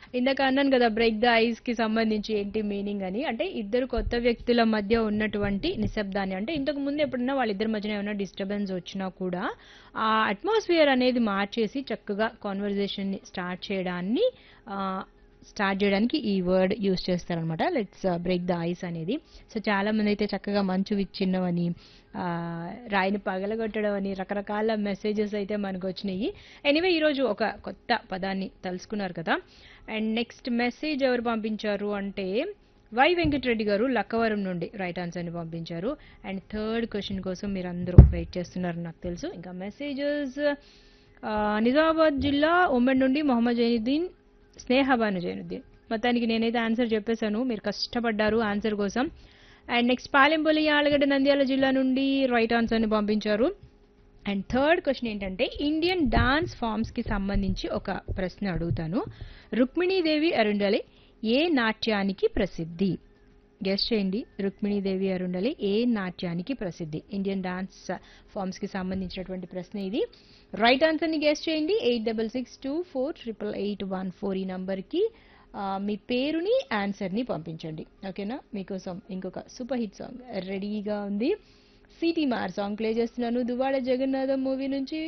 ఇందాక అన్నాను కదా బ్రేక్ ద ఐస్ కి సంబంధించి ఏంటి మీనింగ్ అని అంటే ఇద్దరు కొత్త వ్యక్తుల మధ్య ఉన్నటువంటి నిశ్శబ్దాన్ని అంటే ఇంతకు ముందు ఎప్పుడన్నా వాళ్ళిద్దరి మధ్యన ఏమైనా డిస్టర్బెన్స్ వచ్చినా కూడా ఆ అట్మాస్ఫియర్ అనేది మార్చేసి చక్కగా కాన్వర్జేషన్ ని స్టార్ట్ చేయడాన్ని ఆ, స్టార్ట్ చేయడానికి ఈ వర్డ్ యూస్ చేస్తారనమాట లెట్స్ బ్రేక్ ద ఐస్ అనేది సో చాలా మంది అయితే చక్కగా మంచు విచ్ఛిన్నమని ఆ, రాయిని పగలగొట్టడం అని రకరకాల మెసేజెస్ అయితే మనకు వచ్చినాయి ఎనీవే ఈరోజు ఒక కొత్త పదాన్ని తెలుసుకున్నారు కదా అండ్ నెక్స్ట్ మెసేజ్ ఎవరు పంపించారు అంటే వై వెంకటరెడ్డి గారు లక్కవరం నుండి రైట్ ఆన్సర్ని పంపించారు అండ్ థర్డ్ క్వశ్చన్ కోసం మీరు అందరూ వెయిట్ చేస్తున్నారు నాకు తెలుసు ఇంకా మెసేజెస్ నిజామాబాద్ జిల్లా ఉమ్మడి నుండి మొహమ్మద్ జైనుద్దీన్ స్నేహబాను జైనుద్దీన్ మొత్తానికి నేనైతే ఆన్సర్ చెప్పేశాను మీరు కష్టపడ్డారు ఆన్సర్ కోసం అండ్ నెక్స్ట్ పాలెంపల్లి ఆలగడ్డ నంద్యాల జిల్లా నుండి రైట్ ఆన్సర్ని పంపించారు అండ్ థర్డ్ క్వశ్చన్ ఏంటంటే ఇండియన్ డాన్స్ ఫామ్స్ కి సంబంధించి ఒక ప్రశ్న అడుగుతాను రుక్మిణీదేవి అరుండలి ఏ నాట్యానికి ప్రసిద్ధి గెస్ట్ చేయండి రుక్మిణీదేవి అరుండలి ఏ నాట్యానికి ప్రసిద్ధి ఇండియన్ డాన్స్ ఫామ్స్ కి సంబంధించినటువంటి ప్రశ్న ఇది రైట్ ఆన్సర్ ని గెస్ట్ చేయండి eight double six two four triple eight one four ఈ నంబర్కి మీ పేరుని ఆన్సర్ ని పంపించండి ఓకేనా మీకోసం ఇంకొక సూపర్ హిట్ సాంగ్ రెడీగా ఉంది సిటీ మార్ సాంగ్ ప్లే చేస్తున్నాను దువాడ జగన్నాథం మూవీ నుంచి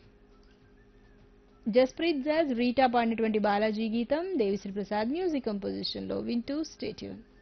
జస్ప్రీత్ జాజ్ రీటా పాడినటువంటి బాలాజీ గీతం దేవిశ్రీ ప్రసాద్ మ్యూజిక్ కంపోజిషన్ లో వింటూ స్టేట్యూన్